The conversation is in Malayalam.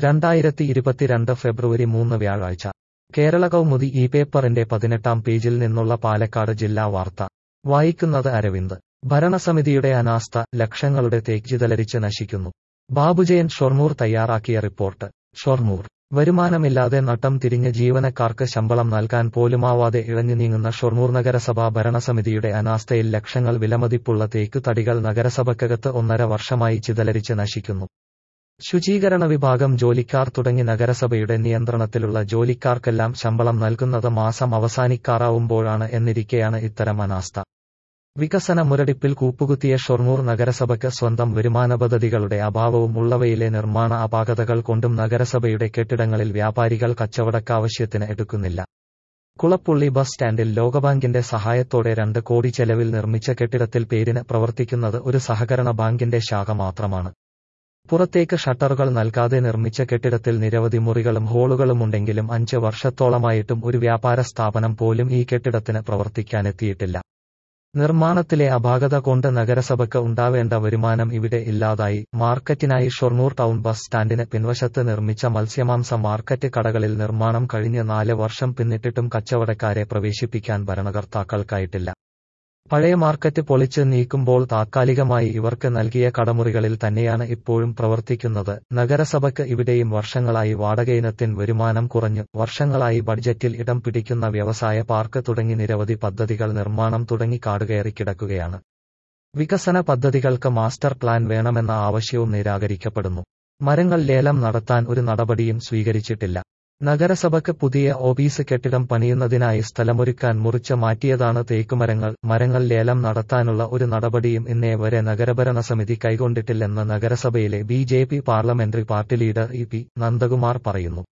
രണ്ടായിരത്തി ഇരുപത്തിരണ്ട് ഫെബ്രുവരി മൂന്ന് വ്യാഴാഴ്ച കേരള കൗമുദി ഈ പേപ്പറിന്റെ പതിനെട്ടാം പേജിൽ നിന്നുള്ള പാലക്കാട് ജില്ലാ വാർത്ത വായിക്കുന്നത് അരവിന്ദ് ഭരണസമിതിയുടെ അനാസ്ഥ ലക്ഷങ്ങളുടെ തേക്ജിതലരിച്ച് നശിക്കുന്നു ബാബുജയൻ ഷൊർണൂർ തയ്യാറാക്കിയ റിപ്പോർട്ട് ഷൊർണൂർ വരുമാനമില്ലാതെ നട്ടം തിരിഞ്ഞ് ജീവനക്കാർക്ക് ശമ്പളം നൽകാൻ പോലുമാവാതെ ഇഴഞ്ഞു നീങ്ങുന്ന ഷൊർണൂർ നഗരസഭാ ഭരണസമിതിയുടെ അനാസ്ഥയിൽ ലക്ഷങ്ങൾ വിലമതിപ്പുള്ള തേക്ക് തടികൾ നഗരസഭയ്ക്കകത്ത് ഒന്നര വർഷമായി ചിതലരിച്ച് നശിക്കുന്നു ശുചീകരണ വിഭാഗം ജോലിക്കാർ തുടങ്ങി നഗരസഭയുടെ നിയന്ത്രണത്തിലുള്ള ജോലിക്കാർക്കെല്ലാം ശമ്പളം നൽകുന്നത് മാസം അവസാനിക്കാറാവുമ്പോഴാണ് എന്നിരിക്കെയാണ് ഇത്തരം അനാസ്ഥ വികസന മുരടിപ്പിൽ കൂപ്പുകുത്തിയ ഷൊർണൂർ നഗരസഭയ്ക്ക് സ്വന്തം വരുമാന പദ്ധതികളുടെ അഭാവവും ഉള്ളവയിലെ നിർമ്മാണ അപാകതകൾ കൊണ്ടും നഗരസഭയുടെ കെട്ടിടങ്ങളിൽ വ്യാപാരികൾ കച്ചവടക്കാവശ്യത്തിന് എടുക്കുന്നില്ല കുളപ്പുള്ളി ബസ് സ്റ്റാൻഡിൽ ലോകബാങ്കിന്റെ സഹായത്തോടെ രണ്ട് കോടി ചെലവിൽ നിർമ്മിച്ച കെട്ടിടത്തിൽ പേരിന് പ്രവർത്തിക്കുന്നത് ഒരു സഹകരണ ബാങ്കിന്റെ ശാഖ മാത്രമാണ് പുറത്തേക്ക് ഷട്ടറുകൾ നൽകാതെ നിർമ്മിച്ച കെട്ടിടത്തിൽ നിരവധി മുറികളും ഹോളുകളുമുണ്ടെങ്കിലും അഞ്ച് വർഷത്തോളമായിട്ടും ഒരു വ്യാപാര സ്ഥാപനം പോലും ഈ കെട്ടിടത്തിന് പ്രവർത്തിക്കാനെത്തിയിട്ടില്ല നിർമ്മാണത്തിലെ അപാകത കൊണ്ട് നഗരസഭയ്ക്ക് ഉണ്ടാവേണ്ട വരുമാനം ഇവിടെ ഇല്ലാതായി മാർക്കറ്റിനായി ഷൊർണൂർ ടൗൺ ബസ് സ്റ്റാൻഡിന് പിൻവശത്ത് നിർമ്മിച്ച മത്സ്യമാംസ മാർക്കറ്റ് കടകളിൽ നിർമ്മാണം കഴിഞ്ഞ് നാല് വർഷം പിന്നിട്ടിട്ടും കച്ചവടക്കാരെ പ്രവേശിപ്പിക്കാൻ ഭരണകർത്താക്കൾക്കായിട്ടില്ല പഴയ മാർക്കറ്റ് പൊളിച്ച് നീക്കുമ്പോൾ താത്കാലികമായി ഇവർക്ക് നൽകിയ കടമുറികളിൽ തന്നെയാണ് ഇപ്പോഴും പ്രവർത്തിക്കുന്നത് നഗരസഭയ്ക്ക് ഇവിടെയും വർഷങ്ങളായി വാടകയിനത്തിൻ വരുമാനം കുറഞ്ഞു വർഷങ്ങളായി ബഡ്ജറ്റിൽ ഇടം പിടിക്കുന്ന വ്യവസായ പാർക്ക് തുടങ്ങി നിരവധി പദ്ധതികൾ നിർമ്മാണം തുടങ്ങി കാടുകയറി കിടക്കുകയാണ് വികസന പദ്ധതികൾക്ക് മാസ്റ്റർ പ്ലാൻ വേണമെന്ന ആവശ്യവും നിരാകരിക്കപ്പെടുന്നു മരങ്ങൾ ലേലം നടത്താൻ ഒരു നടപടിയും സ്വീകരിച്ചിട്ടില്ല നഗരസഭയ്ക്ക് പുതിയ ഓഫീസ് കെട്ടിടം പണിയുന്നതിനായി സ്ഥലമൊരുക്കാൻ മുറിച്ച് മാറ്റിയതാണ് തേക്കുമരങ്ങൾ മരങ്ങൾ ലേലം നടത്താനുള്ള ഒരു നടപടിയും ഇന്നേ വരെ നഗരഭരണ സമിതി കൈക്കൊണ്ടിട്ടില്ലെന്ന് നഗരസഭയിലെ B J P parliamentary party leader E P Nandakumar പറയുന്നു